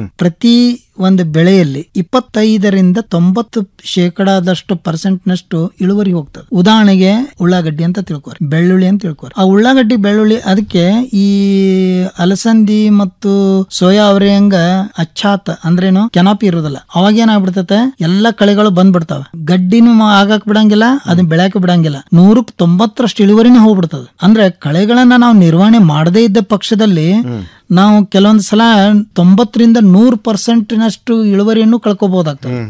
ಪ್ರತಿ ಒಂದು ಬೆಳೆಯಲ್ಲಿ ಇಪ್ಪತ್ತೈದರಿಂದ ತೊಂಬತ್ತು ಶೇಕಡಾದಷ್ಟು ಪರ್ಸೆಂಟ್ ನಷ್ಟು ಇಳುವರಿ ಹೋಗ್ತದೆ ಉದಾಹರಣೆಗೆ ಉಳ್ಳಾಗಡ್ಡಿ ಅಂತ ತಿಳ್ಕೊರಿ ಬೆಳ್ಳುಳ್ಳಿ ಅಂತ ತಿಳ್ಕೊರಿ ಆ ಉಳ್ಳಾಗಡ್ಡಿ ಬೆಳ್ಳುಳ್ಳಿ ಅದಕ್ಕೆ ಈ ಅಲಸಂದಿ ಮತ್ತು ಸೋಯಾ ಅವರೆ ಹಂಗ ಅಚ್ಚಾತ್ ಅಂದ್ರೇನು ಕೆನಾಪಿ ಇರೋದಿಲ್ಲ ಅವಾಗ ಏನಾಗ್ಬಿಡ್ತತೆ ಎಲ್ಲಾ ಕಳೆಗಳು ಬಂದ್ಬಿಡ್ತಾವ ಗಡ್ಡಿನೂ ಮಾ- ಆಗಾಕ್ ಬಿಡಂಗಿಲ್ಲ ಅದನ್ನ ಬೆಳ್ಯಾಕ ಬಿಡಂಗಿಲ್ಲ ನೂರಕ್ಕೆ ತೊಂಬತ್ತರಷ್ಟು ಇಳುವರಿನೇ ಹೋಗ್ಬಿಡ್ತದೆ ಅಂದ್ರೆ ಕಳೆಗಳನ್ನ ನಾವು ನಿರ್ವಹಣೆ ಮಾಡದೇ ಇದ್ದ ಪಕ್ಷದಲ್ಲಿ ನಾವು ಕೆಲವೊಂದು ಸಲ ತೊಂಬತ್ತರಿಂದ ನೂರು ಪರ್ಸೆಂಟ್ನಷ್ಟು ಇಳುವರಿಯನ್ನು ಕಳ್ಕೋಬಹುದಾಗ್ತದೆ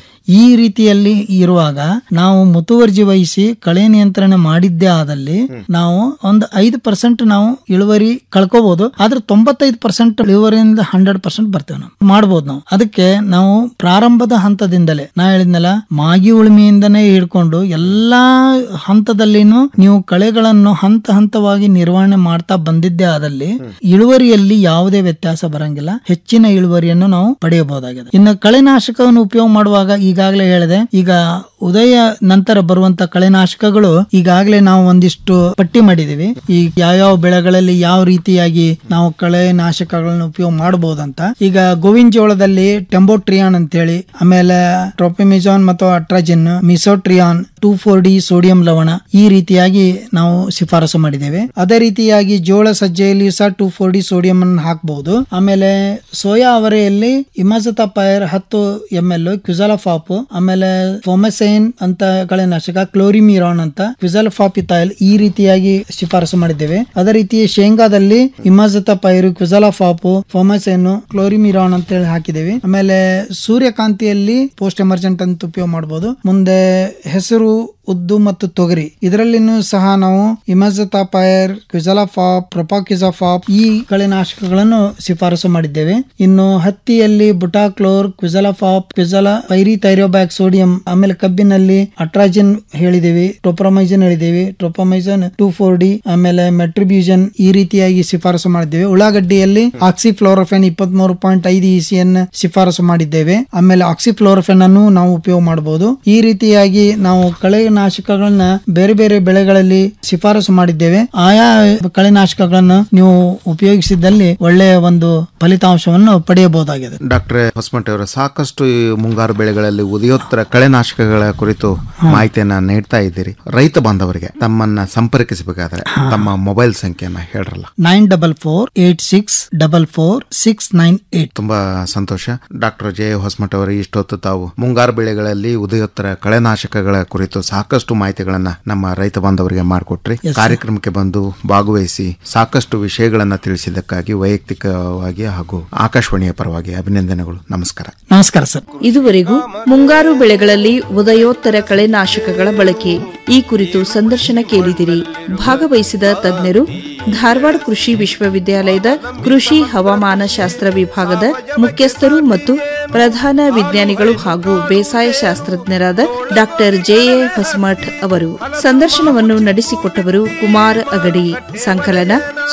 ಈ ರೀತಿಯಲ್ಲಿ ಇರುವಾಗ ನಾವು ಮುತುವರ್ಜಿ ವಹಿಸಿ ಕಳೆ ನಿಯಂತ್ರಣ ಮಾಡಿದ್ದೇ ಆದಲ್ಲಿ ನಾವು ಒಂದು ಐದು ಪರ್ಸೆಂಟ್ ನಾವು ಇಳುವರಿ ಕಳ್ಕೋಬಹುದು ಆದ್ರೆ ತೊಂಬತ್ತೈದು ಪರ್ಸೆಂಟ್ ಇಳುವರಿಯಿಂದ ಹಂಡ್ರೆಡ್ ಪರ್ಸೆಂಟ್ ಬರ್ತೇವೆ ನಾವು ಮಾಡ್ಬೋದು ನಾವು ಅದಕ್ಕೆ ನಾವು ಪ್ರಾರಂಭದ ಹಂತದಿಂದಲೇ ನಾ ಹೇಳಿದ್ನಲ್ಲ ಮಾಗಿ ಉಳುಮೆಯಿಂದನೇ ಹಿಡ್ಕೊಂಡು ಎಲ್ಲಾ ಹಂತದಲ್ಲಿನೂ ನೀವು ಕಳೆಗಳನ್ನು ಹಂತ ಹಂತವಾಗಿ ನಿರ್ವಹಣೆ ಮಾಡ್ತಾ ಬಂದಿದ್ದೇ ಆದಲ್ಲಿ ಇಳುವರಿಯಲ್ಲಿ ಯಾವುದೇ ವ್ಯತ್ಯಾಸ ಬರಂಗಿಲ್ಲ ಹೆಚ್ಚಿನ ಇಳುವರಿಯನ್ನು ನಾವು ಪಡೆಯಬಹುದಾಗಿದೆ ಇನ್ನು ಕಳೆನಾಶಕವನ್ನು ಉಪಯೋಗ ಮಾಡುವಾಗ ಈಗಾಗಲೇ ಹೇಳಿದೆ ಈಗ ಉದಯ ನಂತರ ಬರುವಂತ ಕಳೆನಾಶಕಗಳು ಈಗಾಗಲೇ ನಾವು ಒಂದಿಷ್ಟು ಪಟ್ಟಿ ಮಾಡಿದೀವಿ ಈ ಯಾವ್ಯಾವ ಬೆಳೆಗಳಲ್ಲಿ ಯಾವ ರೀತಿಯಾಗಿ ನಾವು ಕಳೆನಾಶಕಗಳನ್ನ ಉಪಯೋಗ ಮಾಡಬಹುದಂತ ಈಗ ಗೋವಿನ ಜೋಳದಲ್ಲಿ ಟೆಂಬೋಟ್ರಿಯಾನ್ ಅಂತೇಳಿ ಆಮೇಲೆ ಟ್ರೋಪಿಮಿಜಾನ್ ಮತ್ತು atrazine mesotrione two four D sodium ಲವಣ ಈ ರೀತಿಯಾಗಿ ನಾವು ಶಿಫಾರಸು ಮಾಡಿದ್ದೇವೆ ಅದೇ ರೀತಿಯಾಗಿ ಜೋಳ ಸಜ್ಜೆಯಲ್ಲಿ ಸಹ ಟೂ ಫೋರ್ ಡಿ ಸೋಡಿಯಂ ಅನ್ನು ಹಾಕಬಹುದು ಆಮೇಲೆ ಸೋಯಾ ಅವರೆಯಲ್ಲಿ ಇಮಾಜತಾ ಪೈರ್ ಹತ್ತು ಎಂ ಎಲ್ ಕ್ಯುಜಾಲಫಾಪ್ ಆಮೇಲೆ ಫೋಮಸೈನ್ ಅಂತ ಕಳೆನಾಶಕ ಕ್ಲೋರಿಮಿರಾನ್ ಅಂತ ಕ್ವಿಜಾಲಫಾಪಿತಾಯಿಲ್ ಈ ರೀತಿಯಾಗಿ ಶಿಫಾರಸು ಮಾಡಿದ್ದೇವೆ ಅದೇ ರೀತಿ ಶೇಂಗಾದಲ್ಲಿ ಇಮಾಜತಾ ಪೈರು ಕ್ವಿಜಾಲಫಾಪ್ ಫೋಮಸೈನ್ ಕ್ಲೋರಿಮಿರಾನ್ ಅಂತ ಹೇಳಿ ಹಾಕಿದ್ದೇವೆ ಆಮೇಲೆ ಸೂರ್ಯಕಾಂತಿಯಲ್ಲಿ ಪೋಸ್ಟ್ ಎಮರ್ಜೆಂಟ್ ಅಂತ ಉಪಯೋಗ ಮಾಡಬಹುದು ಮುಂದೆ ಹೆಸರು ಉದ್ದು ಮತ್ತು ತೊಗರಿ ಇದರಲ್ಲಿನೂ ಸಹ ನಾವು ಇಮಜತಾ ಪೈರ್ ಕ್ವಿಜಲಾಫಾಪ್ ಪ್ರೊಪಾಕ್ಯುಜಾಫಾಪ್ ಈ ಕಳೆನಾಶಕಗಳನ್ನು ಶಿಫಾರಸು ಮಾಡಿದ್ದೇವೆ ಇನ್ನು ಹತ್ತಿಯಲ್ಲಿ ಬುಟಾಕ್ಲೋರ್ ಕ್ವಿಜಲಾಫಾಪ್ ಕ್ವಿಜಲ ಪೈರಿ ಥೈರೋಬ್ಯಾಕ್ ಸೋಡಿಯಂ ಆಮೇಲೆ ಕಬ್ಬಿನಲ್ಲಿ ಅಟ್ರಾಜಿನ್ ಹೇಳಿದೇವಿ ಟೊಪ್ರಮೈಜನ್ ಹೇಳಿದೇವಿ ಟೊಪ್ರಮೈಜನ್ ಟೂ ಫೋರ್ ಡಿ ಆಮೇಲೆ ಮೆಟ್ರಿಬ್ಯೂಷನ್ ಈ ರೀತಿಯಾಗಿ ಶಿಫಾರಸು ಮಾಡಿದ್ದೇವೆ ಉಳ್ಳಾಗಡ್ಡಿಯಲ್ಲಿ ಆಕ್ಸಿಫ್ಲೋರೋಫೆನ್ ಇಪ್ಪತ್ತ್ ಮೂರು ಪಾಯಿಂಟ್ ಐದು ಇಸಿಯನ್ನು ಶಿಫಾರಸು ಮಾಡಿದ್ದೇವೆ ಆಮೇಲೆ ಆಕ್ಸಿಫ್ಲೋರೋಫೆನ್ ಅನ್ನು ನಾವು ಉಪಯೋಗ ಮಾಡಬಹುದು ಈ ರೀತಿಯಾಗಿ ನಾವು ಕಳೆನಾಶಕಗಳನ್ನ ಬೇರೆ ಬೇರೆ ಬೆಳೆಗಳಲ್ಲಿ ಶಿಫಾರಸು ಮಾಡಿದ್ದೇವೆ ಆಯಾ ಕಳೆನಾಶಕಗಳನ್ನು ನೀವು ಉಪಯೋಗಿಸಿದಲ್ಲಿ ಒಳ್ಳೆಯ ಒಂದು ಫಲಿತಾಂಶವನ್ನು ಪಡೆಯಬಹುದಾಗಿದೆ ಡಾಕ್ಟ್ರೆ ಹೊಸಮಟ್ಟಿ ಅವರ ಸಾಕಷ್ಟು ಈ ಮುಂಗಾರು ಬೆಳೆಗಳಲ್ಲಿ ಉದಯೋತ್ತರ ಕಳೆನಾಶಕಗಳ ಕುರಿತು ಮಾಹಿತಿಯನ್ನ ನೀಡ್ತಾ ಇದ್ದೀರಿ ರೈತ ಬಾಂಧವರಿಗೆ ತಮ್ಮನ್ನ ಸಂಪರ್ಕಿಸಬೇಕಾದ್ರೆ ತಮ್ಮ ಮೊಬೈಲ್ ಸಂಖ್ಯೆಯನ್ನ ಹೇಳ್ರಲ್ಲ nine double four eight six double four six nine eight ತುಂಬಾ ಸಂತೋಷ ಡಾಕ್ಟರ್ ಜೆ ಹೊಸಮಠ ಅವರು ಇಷ್ಟೊತ್ತು ತಾವು ಮುಂಗಾರು ಬೆಳೆಗಳಲ್ಲಿ ಉದಯೋತ್ತರ ಕಳೆನಾಶಕಗಳ ಕುರಿತು ಸಾಕಷ್ಟು ಮಾಹಿತಿಗಳನ್ನ ನಮ್ಮ ರೈತ ಬಾಂಧವರಿಗೆ ಮಾಡಿಕೊಟ್ರಿ Yes, sir. ಕಾರ್ಯಕ್ರಮಕ್ಕೆ ಬಂದು ಭಾಗವಹಿಸಿ ಸಾಕಷ್ಟು ವಿಷಯಗಳನ್ನ ತಿಳಿಸಿದ್ದಕ್ಕಾಗಿ ವೈಯಕ್ತಿಕವಾಗಿ ಹಾಗೂ ಆಕಾಶವಾಣಿಯ ಪರವಾಗಿ ಅಭಿನಂದನೆಗಳು ನಮಸ್ಕಾರ ನಮಸ್ಕಾರ ಸರ್ ಇದುವರೆಗೂ ಮುಂಗಾರು ಬೆಳೆಗಳಲ್ಲಿ ಉದಯೋತ್ತರ ಕಳೆನಾಶಕಗಳ ಬಳಕೆ ಈ ಕುರಿತು ಸಂದರ್ಶನ ಕೇಳಿದಿರಿ ಭಾಗವಹಿಸಿದ ತಜ್ಞರು ಧಾರವಾಡ ಕೃಷಿ ವಿಶ್ವವಿದ್ಯಾಲಯದ ಕೃಷಿ ಹವಾಮಾನ ಶಾಸ್ತ್ರ ವಿಭಾಗದ ಮುಖ್ಯಸ್ಥರು ಮತ್ತು ಪ್ರಧಾನ ವಿಜ್ಞಾನಿಗಳು ಹಾಗೂ ಬೇಸಾಯ ಶಾಸ್ತ್ರಜ್ಞರಾದ ಡಾಕ್ಟರ್ ಜೆಎ ಹೊಸಮಠ್ ಅವರು ಸಂದರ್ಶನವನ್ನು ನಡೆಸಿಕೊಟ್ಟವರು ಕುಮಾರ್ ಅಗಡಿ ಸಂಕಲನ